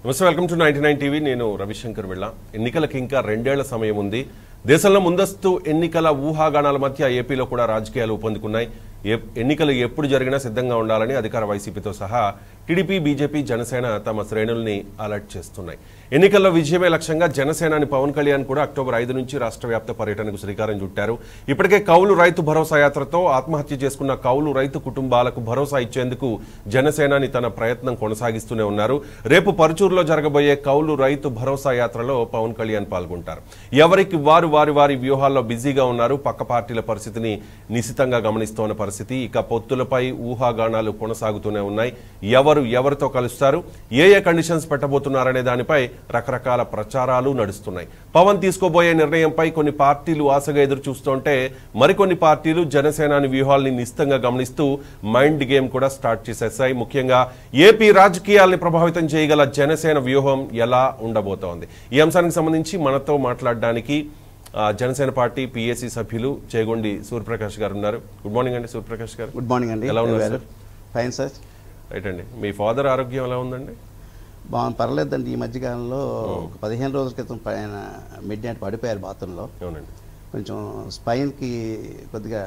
నమస్తే welcome to ninety nine TV నేను రవిశంకర్ వెళ్ళ ఎన్నికలకు ఇంకా రెండేళ్ల సమయం ఉంది దేశంలో ముందస్తు ఎన్నికల ఊహాగానాల మధ్య ఏపీలో కూడా రాజకీయాలు ఊపందుకున్నాయి ఏ- ఎన్నికలు ఎప్పుడు జరిగినా సిద్ధంగా ఉండాలని అధికార వైసీపీతో సహా టీడీపీ బీజేపీ జనసేన తమ శ్రేణుల్ని అలర్ట్ చేస్తున్నాయి ఎన్నికల్లో విజయమే లక్ష్యంగా జనసేనాని పవన్ కళ్యాణ్ కూడా అక్టోబర్ ఐదు నుంచి రాష్ట్ర వ్యాప్త పర్యటనకు శ్రీకారం చుట్టారు ఇప్పటికే కౌలు రైతు భరోసా యాత్రతో ఆత్మహత్య చేసుకున్న కౌలు రైతు కుటుంబాలకు భరోసా ఇచ్చేందుకు జనసేనాని తన ప్రయత్నం కొనసాగిస్తూనే ఉన్నారు రేపు పరుచూరులో జరగబోయే కౌలు రైతు భరోసా యాత్రలో పవన్ కళ్యాణ్ పాల్గొంటారు ఎవరికి వారు వారి వారి వ్యూహాల్లో బిజీగా ఉన్నారు పక్క పార్టీల పరిస్థితిని నిశితంగా గమనిస్తోన్న పరిస్థితి ఇక పొత్తులపై ఊహాగానాలు కొనసాగుతూనే ఉన్నాయి ఎవరు ఎవరితో కలుస్తారు ఏ ఏ కండిషన్స్ పెట్టబోతున్నారనే దానిపై రకరకాల ప్రచారాలు నడుస్తున్నాయి పవన్ తీసుకోబోయే నిర్ణయంపై కొన్ని పార్టీలు ఆశగా ఎదురు చూస్తుంటే మరికొన్ని పార్టీలు జనసేనాని వ్యూహాల్ని నిశితంగా గమనిస్తూ మైండ్ గేమ్ కూడా స్టార్ట్ చేసేసాయి ముఖ్యంగా ఏపీ రాజకీయాల్ని ప్రభావితం చేయగల జనసేన వ్యూహం ఎలా ఉండబోతోంది ఈ అంశానికి సంబంధించి మనతో మాట్లాడడానికి ఆ, జనసేన పార్టీ పిఎస్సి సభ్యులు చేగొండి సూర్యప్రకాష్ గారు ఉన్నారు గుడ్ మార్నింగ్ అండి సూర్యప్రకాష్ గారు గుడ్ మార్నింగ్ అండి ఎలా ఉన్నారు well. Sir? Fine sir right అండి మీ ఫాదర్ ఆరోగ్యం ఎలా ఉందండి బాగుంది పర్లేదండి ఈ మధ్యకాలంలో ఒక పదిహేను రోజుల క్రితం పైన మిడ్ నైట్ పడిపోయారు బాత్రూంలో అవునండి కొంచెం స్పైన్కి కొద్దిగా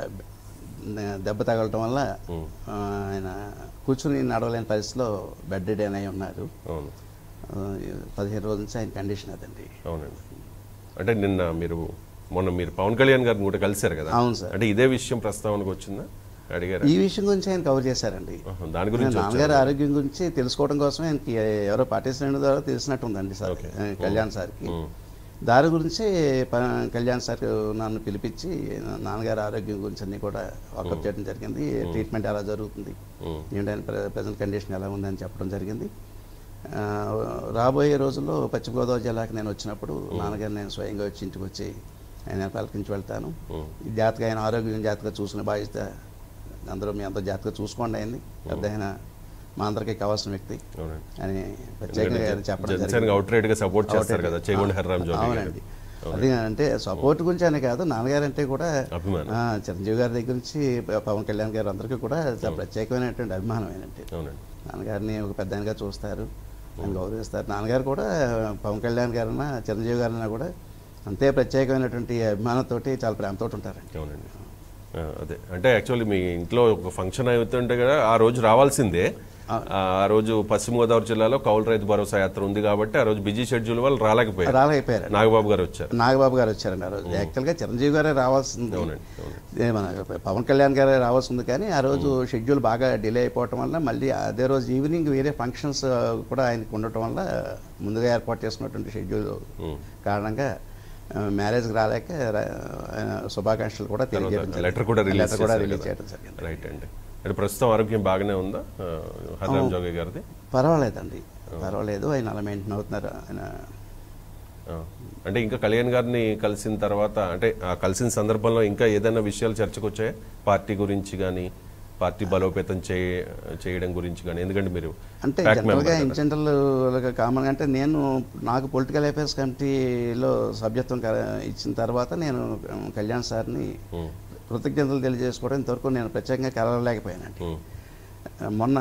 దెబ్బ తగలటం వల్ల ఉమ్. ఆ, ఆయన కూర్చుని నడవలేని పరిస్థితిలో బెడ్ డెడ్ అయి ఉన్నారు అవును ఆ, పదిహేను రోజుల నుంచి ఆయన కండిషన్ అదండి అవునండి అంటే నిన్న మీరు మొన్న మీరు పవన్ కళ్యాణ్ గారిని కూడా కలిశారు కదా అవును సార్. అంటే ఇదే విషయం ప్రస్తావనకు వచ్చిందా అడిగారు ఈ విషయం గురించి ఆయన కవర్ చేశారండి దాని గురించి నాన్నగారి ఆరోగ్యం గురించి తెలుసుకోవడం కోసం ఆయనకి ఎవరో పార్టీ శ్రేణి ద్వారా తెలిసినట్టుందండి సార్ Okay. ఆ, కళ్యాణ్ సార్కి ఉమ్. దాని గురించి ప- కళ్యాణ్ సార్ నన్ను పిలిపించి నాన్నగారి ఆరోగ్యం గురించి అన్ని కూడా వాకప్ చేయడం జరిగింది ట్రీట్మెంట్ ఎలా జరుగుతుంది ఉమ్. ఏంటంటే ప్రజెంట్ కండిషన్ ఎలా ఉందని చెప్పడం జరిగింది ఆ, రాబోయే రోజుల్లో పశ్చిమ గోదావరి జిల్లాకి నేను వచ్చినప్పుడు నాన్నగారు నేను స్వయంగా వచ్చి ఇంటికి వచ్చి ఆయన పలకరించి వెళ్తాను ఉమ్. ఈ జాతక ఆయన ఆరోగ్యం జాతక చూసిన బాధ్యత అందరూ మీ అందరూ జాతక చూసుకోండి అయింది పెద్ద ఆయన మా అందరికీ కావాల్సిన వ్యక్తి అవునండి అని ప్రత్యేకంగా ఆయన చెప్పడం జనసేన జరిగింది అవుట్ రైట్ గా సపోర్ట్ చేస్తారు కదా చేగొండి హర్రామ్ జోగి గారు అవునండి అది అంటే సపోర్ట్ గురించి అనే కాదు నాన్నగారు అంటే కూడా అభిమానం. ఆ, చిరంజీవి గారి దగ్గర నుంచి ప- పవన్ కళ్యాణ్ గారు అందరికీ కూడా చాలా ప్రత్యేకమైనటువంటి అభిమానం ఏంటంటే అవునండి నాన్నగారిని ఒక పెద్దగా చూస్తారు ఆయన గౌరవిస్తారు నాన్నగారు కూడా పవన్ కళ్యాణ్ గారన్నా చిరంజీవి గారన్నా కూడా అంతే ప్రత్యేకమైనటువంటి అభిమానంతో చాలా ప్రేమతో ఉంటారండి అవునండి ఆ, అదే అంటే యాక్చువల్లీ మీ ఇంట్లో ఒక ఫంక్షన్ అవుతుంటే కదా ఆ రోజు రావాల్సిందే ఆ ఆ రోజు పశ్చిమ గోదావరి జిల్లాలో కౌలు రైతు భరోసా యాత్ర ఉంది కాబట్టి ఆ రోజు బిజీ షెడ్యూల్ వల్ల రాలేకపోయారు రాలేకపోయారు నాగబాబు గారు వచ్చారు నాగబాబు గారు వచ్చారండి ఆ రోజు యాక్చువల్గా చిరంజీవి గారే రావాల్సింది అవునండి అవునండి ఏ మన పవన్ కళ్యాణ్ గారే రావాల్సింది కానీ ఆ రోజు షెడ్యూల్ బాగా డిలే అయిపోవటం వల్ల మళ్ళీ అదే రోజు ఈవినింగ్ వేరే ఫంక్షన్స్ కూడా ఆయనకు ఉండటం వల్ల ముందుగా ఏర్పాటు చేసుకున్నటువంటి షెడ్యూల్ ఉమ్. కారణంగా ఆ, మ్యారేజ్కి రాలేక ర- ఆయన శుభాకాంక్షలు కూడా తెలియజేయడం జరిగింది. లెటర్ కూడా రిలీజ్ లెటర్ కూడా చేశారు రిలీజ్ కదా. చేయడం జరిగింది రైట్ అండి అంటే ప్రస్తుతం ఆరోగ్యం బాగానే ఉందా ఆ, హర్రామ్ జోగి గారిది పర్వాలేదండి పర్వాలేదు ఆయన అలా మెయింటైన్ అవుతున్నారు ఆయన ఆ. అంటే ఇంకా కళ్యాణ్ గారిని కలిసిన తర్వాత అంటే ఆ కలిసిన సందర్భంలో ఇంకా ఏదైనా విషయాలు చర్చకు వచ్చాయా పార్టీ గురించి కానీ పార్టీ బలోపేతం చేయ చేయడం గురించి కానీ ఎందుకంటే మీరు అంటే pack member జనరల్గా కదా. ఇన్ జనరల్ కామన్ అంటే నేను నాకు పొలిటికల్ అఫైర్స్ కమిటీలో సభ్యత్వం క- ఇచ్చిన తర్వాత నేను ఉమ్, కళ్యాణ్ సార్ని ఉమ్, కృతజ్ఞతలు తెలియజేసుకోవడం ఇంతవరకు నేను ప్రత్యేకంగా కలవలేకపోయానండి ఉమ్, మొన్న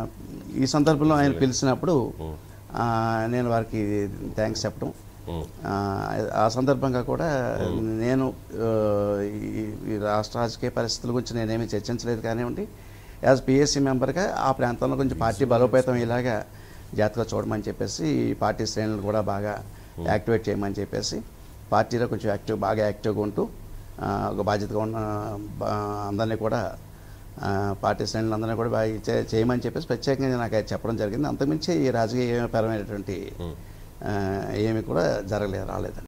ఈ సందర్భంలో ఆయన పిలిచినప్పుడు ఉమ్, ఆ, నేను వారికి థ్యాంక్స్ చెప్పడం ఉమ్, ఆ, ఆ సందర్భంగా కూడా నేను ఆ, ఈ- ఈ రాష్ట్ర రాజకీయ పరిస్థితుల గురించి నేనేమీ చర్చించలేదు కానివ్వండి యాజ్ పిఎస్సి మెంబర్గా ఆ ప్రాంతంలో కొంచెం పార్టీ బలోపేతం ఇలాగా జాతగా చూడమని చెప్పేసి ఈ పార్టీ శ్రేణులు కూడా బాగా యాక్టివేట్ చేయమని చెప్పేసి పార్టీలో కొంచెం యాక్టివ్ బాగా యాక్టివ్గా ఉంటూ ఆ, ఒక బాధ్యతగా ఉన్న బా- అందరినీ కూడా ఆ, పార్టీ శ్రేణులు అందరినీ కూడా బాగా చే- చేయమని చెప్పేసి ప్రత్యేకంగా నాకు అది చెప్పడం జరిగింది అంతకుమించి ఈ రాజకీయపరమైనటువంటి ఉమ్. ఆ, ఏమి కూడా జరగలేదు రాలేదండి